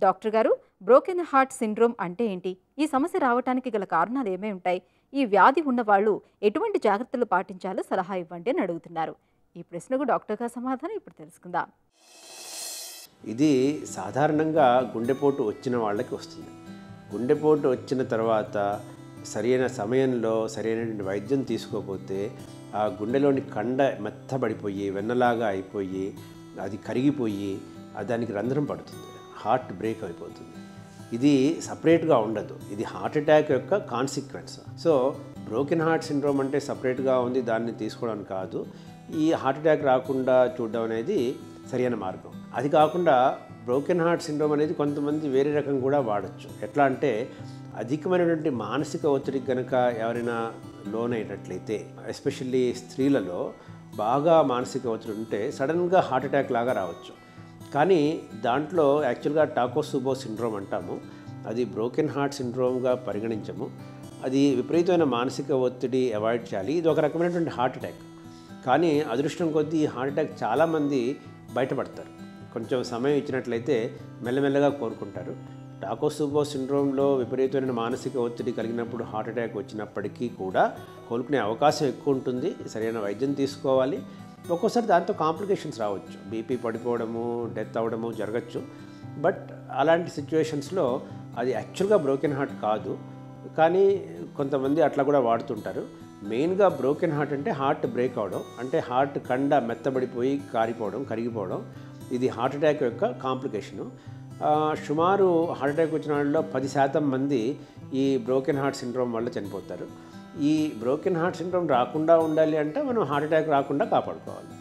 doctor గారు broken heart syndrome అంటే ఏంటి ఈ సమస్య రావడానికి గల కారణాలు ఏమేమి ఉంటాయి ఈ వ్యాధి ఉన్న వాళ్ళు ఎటువంటి జాగ్రత్తలు పాటించాలో సలహా ఇవ్వండి అని అడుగుతున్నారు ఈ ప్రశ్నకు డాక్టర్ గారు సమాధానం ఇప్పుడు తెలుసుకుందాం ఇది సాధారణంగా గుండెపోటు వచ్చిన వాళ్ళకి వస్తుంది గుండెపోటు వచ్చిన తర్వాత సరైన సమయంలో సరైనటువంటి వైద్యం తీసుకోకపోతే ఆ గుండెలోని కండ మెత్తబడిపోయి వెన్నలాగా అయిపోయి అది కరిగిపోయి ఆ దానికి రంధ్రం పడుతుంది హార్ట్ బ్రేక్ అయిపోతుంది ఇది సపరేట్గా ఉండదు ఇది హార్ట్ అటాక్ యొక్క consequence so broken heart syndrome అంటే సపరేట్గా ఉంది దాన్ని తీసుకోవడం కాదు ఈ హార్ట్ అటాక్ రాకుండా చూడడం అనేది సరైన మార్గం అది కాకుండా బ్రోకెన్ హార్ట్ సిండ్రోమ్ అనేది కొంతమంది వేరే రకం కూడా వాడచ్చు ఎట్లా అంటే అధికమైనటువంటి మానసిక ఒత్తిడికి కనుక ఎవరైనా లోన్ అయినట్లయితే ఎస్పెషల్లీ స్త్రీలలో బాగా మానసిక ఒత్తిడి ఉంటే సడన్గా హార్ట్ అటాక్ లాగా రావచ్చు కానీ దాంట్లో యాక్చువల్గా టాకోసుబో సిండ్రోమ్ అంటాము అది బ్రోకెన్ హార్ట్ సిండ్రోమ్గా పరిగణించము అది విపరీతమైన మానసిక ఒత్తిడి అవాయిడ్ చేయాలి ఇది ఒక రకమైనటువంటి హార్ట్ అటాక్ కానీ అదృష్టం కొద్దీ ఈ హార్ట్ అటాక్ చాలామంది బయటపడతారు కొంచెం సమయం ఇచ్చినట్లయితే మెల్లమెల్లగా కోరుకుంటారు టాకోసుబో సిండ్రోమ్లో విపరీతమైన మానసిక ఒత్తిడి కలిగినప్పుడు హార్ట్ అటాక్ వచ్చినప్పటికీ కూడా కోలుకునే అవకాశం ఎక్కువ ఉంటుంది సరైన వైద్యం తీసుకోవాలి ఒక్కోసారి దాంతో కాంప్లికేషన్స్ రావచ్చు బీపీ పడిపోవడము డెత్ అవ్వడము జరగచ్చు బట్ అలాంటి సిచ్యువేషన్స్లో అది యాక్చువల్గా బ్రోకెన్ హార్ట్ కాదు కానీ కొంతమంది అట్లా కూడా వాడుతుంటారు మెయిన్గా బ్రోకెన్ హార్ట్ అంటే హార్ట్ బ్రేక్ అవడం అంటే హార్ట్ కండ మెత్తబడిపోయి కారిపోవడం కరిగిపోవడం ఇది హార్ట్ అటాక్ యొక్క కాంప్లికేషను ఆ, సుమారు హార్ట్ అటాక్ వచ్చిన వాళ్ళలో పది శాతం మంది ఈ బ్రోకెన్ హార్ట్ సిండ్రోమ్ వల్ల చనిపోతారు ఈ బ్రోకెన్ హార్ట్ సిండ్రోమ్ రాకుండా ఉండాలి అంటే మనం హార్ట్ అటాక్ రాకుండా కాపాడుకోవాలి